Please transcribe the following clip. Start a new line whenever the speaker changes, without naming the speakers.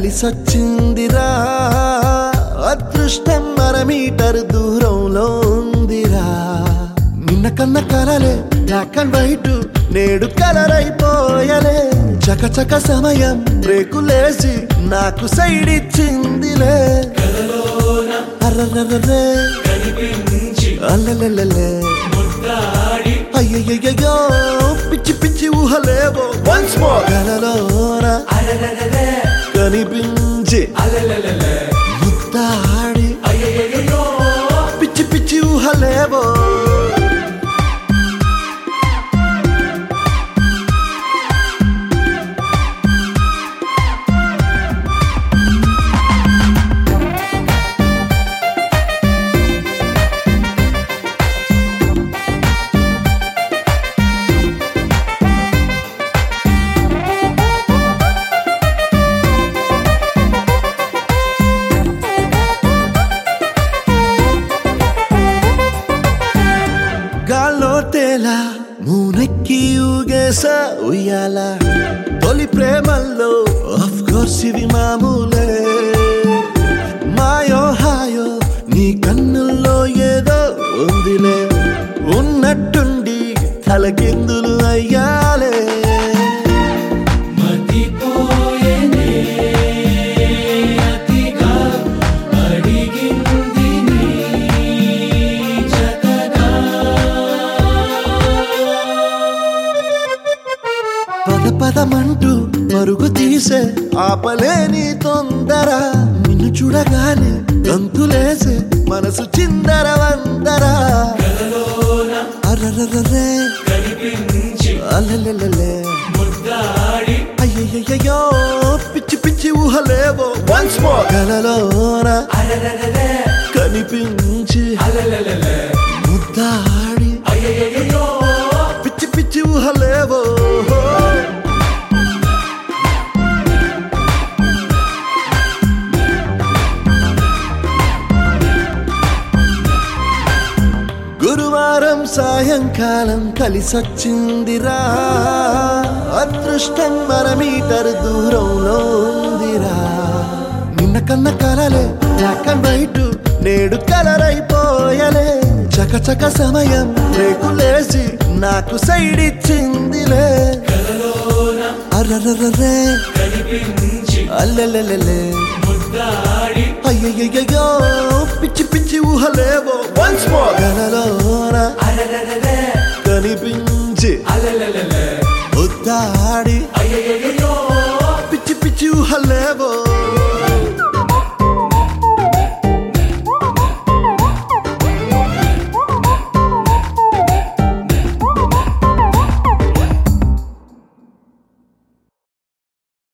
కలిసొచ్చిందిరా అదృష్టం అర మీటర్ దూరంలో ఉందిరా నిన్న కన్న కలలే బ్లాక్ అండ్ వైట్ నేడు కలర్ అయిపోయలే చకచక సమయం బ్రేకులేసి నాకు సైడ్ ఇచ్చిందిలే అర్రర్రర్రే అల్లలల్లలే అయ్యయ్యో పిచ్చి పిచ్చి ఊహలేవో వన్స్ మోర్ కలలోన కనిపించి ముద్దాడి పిచ్చి పిచ్చి ఊహలేవో గాల్లో తేలా మూనెక్కి ఊగేసా ఉయ్యాల తొలి ప్రేమల్లో ఆఫ్ కోర్స్ ఇవి మామూలే మాయో హాయో నీ కన్నుల్లో ఏదో ఉందిలే ఉన్నట్టుండి తలకిందులు అయ్యాలే
మతిపోయేనే అతిగా అడిగింది నీ జతగా
పద పదమంటూ పరుగు తీసే ఆపలేని తొందర నిన్ను చూడగానే గంతులేసే మనసు చిందర వందరా అర్రర్రర్రే
కనిపించి
అల్లెల్లెల్లె
ముద్దాడి
అయ్యయ్యో పిచ్చి పిచ్చి ఊహలేవో వన్స్ మోర్ కలలోన
అలలలలే
కనిపించి
అలలలలే
ముద్దాడి
అయ్యయ్యో
పిచ్చి పిచ్చి ఊహలేవో గురువారం సాయంకాలం కలిసొచ్చిందిరా అదృష్టం మన మీటర్ దూరంలో ఉందిరా నిన్న కన్న కలలే బ్లాక్ అండ్ వైట్ నేడు కలర్ అయిపోయలే చకచక సమయం రేకులేసి నాకు సైడ్ ఇచ్చిందిలే అర్రర్రర్రే
కనిపించి
అల్లెల్లెల్లె
ముద్దాడి
అయ్యయ్యో పిచ్చి పిచ్చి ఊహలేవో వన్స్ మోర్ కలలోన
అలలలలే
కనిపించి
అలలలలే
ముద్దాడి
అయ్యయ్యో
పిచ్చి పిచ్చి ఊహలేవో